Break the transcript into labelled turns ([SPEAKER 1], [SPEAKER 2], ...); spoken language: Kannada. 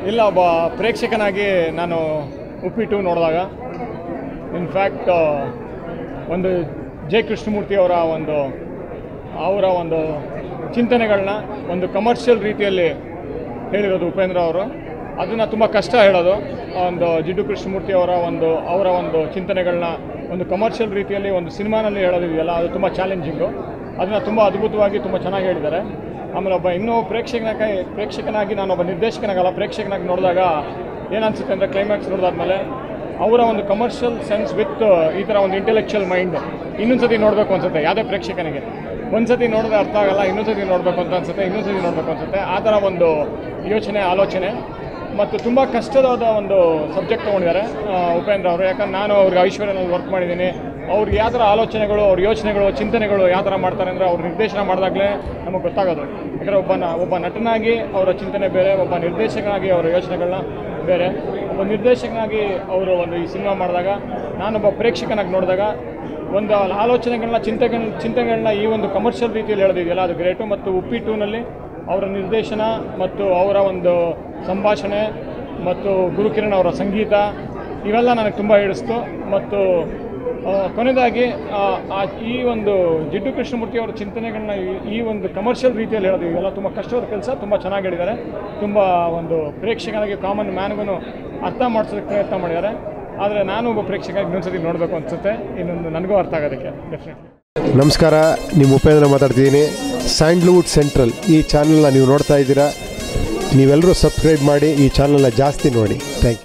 [SPEAKER 1] ಇಲ್ಲ ಒಬ್ಬ ಪ್ರೇಕ್ಷಕನಾಗಿ ನಾನು ಉಪ್ಪಿಟ್ಟು ನೋಡಿದಾಗ ಇನ್ಫ್ಯಾಕ್ಟ್ ಒಂದು ಜೆ ಕೃಷ್ಣಮೂರ್ತಿ ಅವರ ಒಂದು ಅವರ ಒಂದು ಚಿಂತನೆಗಳನ್ನ ಒಂದು ಕಮರ್ಷಿಯಲ್ ರೀತಿಯಲ್ಲಿ ಹೇಳಿರೋದು ಉಪೇಂದ್ರ ಅವರು ಅದನ್ನು ತುಂಬ ಕಷ್ಟ ಹೇಳೋದು ಒಂದು ಜಿಡ್ಡು ಕೃಷ್ಣಮೂರ್ತಿ ಅವರ ಒಂದು ಅವರ ಒಂದು ಚಿಂತನೆಗಳನ್ನ ಒಂದು ಕಮರ್ಷಿಯಲ್ ರೀತಿಯಲ್ಲಿ ಒಂದು ಸಿನಿಮಾನಲ್ಲಿ ಹೇಳೋದಿದೆಯಲ್ಲ ಅದು ತುಂಬ ಚಾಲೆಂಜಿಂಗು ಅದನ್ನು ತುಂಬ ಅದ್ಭುತವಾಗಿ ತುಂಬ ಚೆನ್ನಾಗಿ ಹೇಳಿದ್ದಾರೆ ಆಮೇಲೆ ಒಬ್ಬ ಇನ್ನೂ ಪ್ರೇಕ್ಷಕನಾಗಿ ಪ್ರೇಕ್ಷಕನಾಗಿ ನಾನೊಬ್ಬ ನಿರ್ದೇಶಕನಾಗಲ್ಲ ಪ್ರೇಕ್ಷಕನಾಗಿ ನೋಡಿದಾಗ ಏನನ್ಸುತ್ತೆ ಅಂದರೆ ಕ್ಲೈಮ್ಯಾಕ್ಸ್ ನೋಡಿದಾದ್ಮೇಲೆ ಅವರ ಒಂದು ಕಮರ್ಷಿಯಲ್ ಸೆನ್ಸ್ ವಿತ್ ಈ ಥರ ಒಂದು ಇಂಟೆಲೆಕ್ಚುಯಲ್ ಮೈಂಡ್ ಇನ್ನೊಂದು ಸತಿ ನೋಡಬೇಕು ಅನ್ಸುತ್ತೆ ಯಾವುದೇ ಪ್ರೇಕ್ಷಕನಿಗೆ ಒಂದು ಸತಿ ನೋಡಿದ್ರೆ ಅರ್ಥ ಆಗಲ್ಲ ಇನ್ನೊಂದು ಸತಿ ನೋಡಬೇಕು ಅಂತ ಅನ್ಸುತ್ತೆ ಇನ್ನೊಂದು ಸತಿ ನೋಡಬೇಕು ಅನ್ಸುತ್ತೆ ಆ ಥರ ಒಂದು ಯೋಚನೆ ಆಲೋಚನೆ ಮತ್ತು ತುಂಬ ಕಷ್ಟವಾದ ಒಂದು ಸಬ್ಜೆಕ್ಟ್ ತೊಗೊಂಡಿದ್ದಾರೆ ಆ, ಉಪೇಂದ್ರ ಅವರು ಯಾಕಂದ್ರೆ ನಾನು ಅವ್ರಿಗೆ ಐಶ್ವರ್ಯನಲ್ಲಿ ವರ್ಕ್ ಮಾಡಿದ್ದೀನಿ ಅವ್ರಿಗೆ ಯಾವ ಥರ ಆಲೋಚನೆಗಳು ಅವ್ರ ಯೋಚನೆಗಳು ಚಿಂತನೆಗಳು ಯಾವ ಥರ ಮಾಡ್ತಾರೆ ಅಂದರೆ ಅವ್ರು ನಿರ್ದೇಶನ ಮಾಡಿದಾಗಲೇ ನಮಗೆ ಗೊತ್ತಾಗೋದು ಯಾಕಂದರೆ ಒಬ್ಬ ನ- ಒಬ್ಬ ನಟನಾಗಿ ಅವರ ಚಿಂತನೆ ಬೇರೆ ಒಬ್ಬ ನಿರ್ದೇಶಕನಾಗಿ ಅವರ ಯೋಚನೆಗಳನ್ನ ಬೇರೆ ಒಬ್ಬ ನಿರ್ದೇಶಕನಾಗಿ ಅವರು ಒಂದು ಈ ಸಿನಿಮಾ ಮಾಡಿದಾಗ ನಾನೊಬ್ಬ ಪ್ರೇಕ್ಷಕನಾಗಿ ನೋಡಿದಾಗ ಒಂದು ಆಲೋಚನೆಗಳನ್ನ ಚಿಂತೆಗಳ ಚಿಂತೆಗಳನ್ನ ಈ ಒಂದು ಕಮರ್ಷಿಯಲ್ ರೀತಿಯಲ್ಲಿ ಹೇಳೋದಿದೆಯಲ್ಲ ಅದು ಗ್ರೇಟು ಮತ್ತು ಉಪ್ಪಿ ಟೂನಲ್ಲಿ ಅವರ ನಿರ್ದೇಶನ ಮತ್ತು ಅವರ ಒಂದು ಸಂಭಾಷಣೆ ಮತ್ತು ಗುರುಕಿರಣ್ ಅವರ ಸಂಗೀತ ಇವೆಲ್ಲ ನನಗೆ ತುಂಬ ಹಿಡಿಸ್ತು ಮತ್ತು ಆ, ಕೊನೆಯದಾಗಿ ಆ, ಆ ಈ ಒಂದು ಜಿಡ್ಡು ಕೃಷ್ಣಮೂರ್ತಿ ಅವರ ಚಿಂತನೆಗಳನ್ನ ಈ- ಈ ಒಂದು ಕಮರ್ಷಿಯಲ್ ರೀತಿಯಲ್ಲಿ ಹೇಳೋದು ಇವೆಲ್ಲ ತುಂಬ ಕಷ್ಟವಾದ ಕೆಲಸ ತುಂಬ ಚೆನ್ನಾಗಿ ಹೇಳಿದ್ದಾರೆ ತುಂಬ ಒಂದು ಪ್ರೇಕ್ಷಕನಿಗೆ ಕಾಮನ್ ಮ್ಯಾನ್ಗೂ ಅರ್ಥ ಮಾಡಿಸೋದಕ್ಕೆ ಪ್ರಯತ್ನ ಮಾಡಿದ್ದಾರೆ ಆದರೆ ನಾನು ಒಬ್ಬ ಪ್ರೇಕ್ಷಕ ಇನ್ನೊಂದ್ಸತಿ ನೋಡಬೇಕು ಅನಿಸುತ್ತೆ ಇನ್ನೊಂದು ನನಗೂ ಅರ್ಥ ಆಗೋದಕ್ಕೆ ಡೆಫಿನೆಟ್ಲಿ
[SPEAKER 2] ನಮಸ್ಕಾರ ನಿಮ್ಮ ಉಪೇಂದ್ರ ಮಾತಾಡ್ತಿದ್ದೀನಿ ಸ್ಯಾಂಡ್ಲ್ವುಡ್ ಸೆಂಟ್ರಲ್ ಈ ಚಾನಲ್ನ ನೀವು ನೋಡ್ತಾ ಇದ್ದೀರಾ ನೀವೆಲ್ಲರೂ ಸಬ್ಸ್ಕ್ರೈಬ್ ಮಾಡಿ ಈ ಚಾನಲ್ನ ಜಾಸ್ತಿ ನೋಡಿ ಥ್ಯಾಂಕ್ ಯು